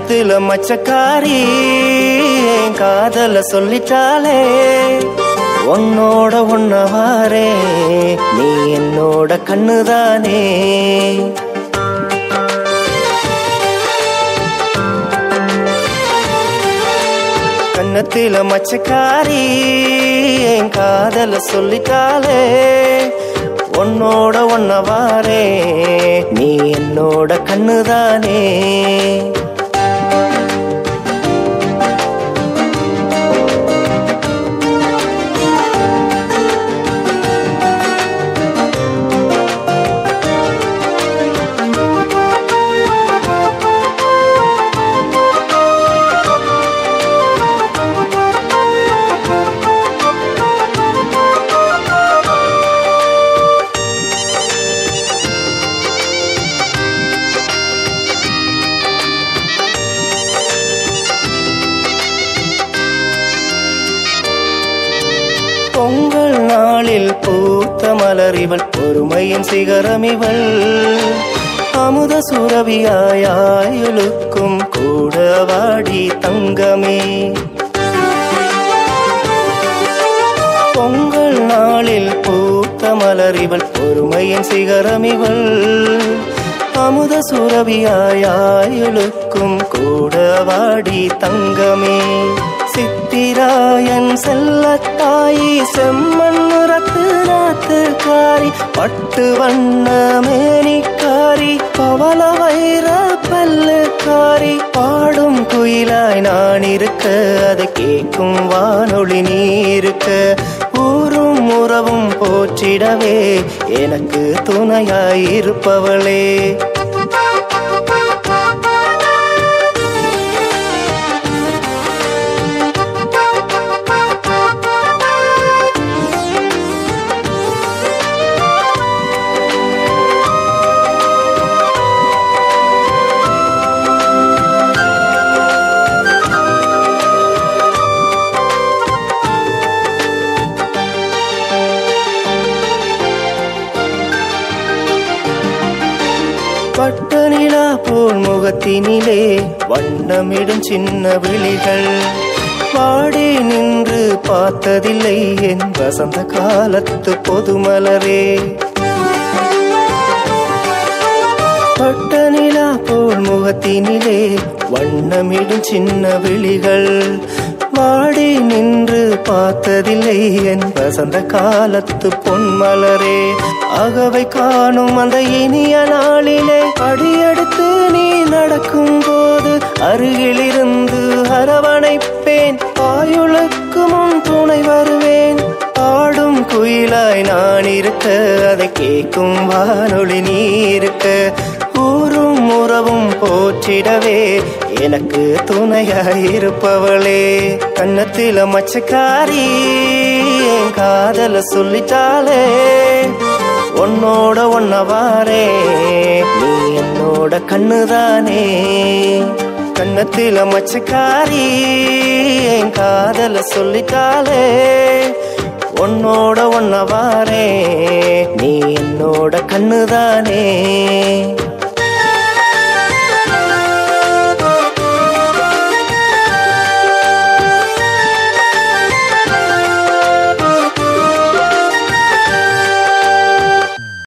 கன்னத்துல மச்சக்காரி என் காதல சொல்லிட்டாலே உன்னோட ஒன்னவாரே நீ என்னோட கண்ணுதானே கன்னத்தில மச்சக்காரி என் காதல சொல்லிட்டாலே உன்னோட ஒன்னவாரே நீ என்னோட கண்ணுதானே பொங்கல் நாளில் பூத்த மலர் இவள் பொறுமையின் சிகரம் இவள் அமுத சுரவியாயுளுக்கும் கூட வாடி தங்கமே பொங்கல் நாளில் பூத்த மலர் இவள் பொறுமையின் சிகரம் இவள் அமுத சுரவியாயுளுக்கும் கூட வாடி தங்கமே சித்திராயன் செல்லத்தாயி செம்மண் ரத்து ராத்துக்காரி பட்டு வண்ண மேனிக்காரி பவள வைர பல்லுக்காரி பாடும் குயிலாய் நான் இருக்க அதை கேட்கும் வானொலி நீ இருக்க ஊரும் உறவும் போற்றிடவே எனக்கு துணையாய் இருப்பவளே பட்ட நிலா போல் முகத்தினிலே வண்ணமிடும் சின்ன விழிகள் பாடி நின்று பார்த்ததில்லை என் வசந்த காலத்து பொதுமலரே பட்ட நிலா போல் முகத்தினிலே வண்ணமிடும் சின்ன விழிகள் வாடி நின்று பார்த்ததில்லை என் வசந்த காலத்து பொன்மலரே அகவை காணும் அந்த இனிய நாளிலே அடியெடுத்து நீ நடக்கும் போது அருகிலிருந்து அரவணைப்பேன் ஆயுளுக்கு முன் துணை வருவேன் ஆடும் குயிலாய் நான் இருக்க அதை கேட்கும் வானொலி நீ இருக்க ஊரும் உறவும் போற்றிடவே எனக்கு துணையாய் இருப்பவளே கன்னத்தில மச்சக்காரி என் காதல சொல்லிட்டாலே உன்னோட ஒன்னவாரே நீ என்னோட கண்ணுதானே கன்னத்தில மச்சக்காரி என் காதல சொல்லிட்டாலே உன்னோட ஒன்னவாரே நீ என்னோட கண்ணுதானே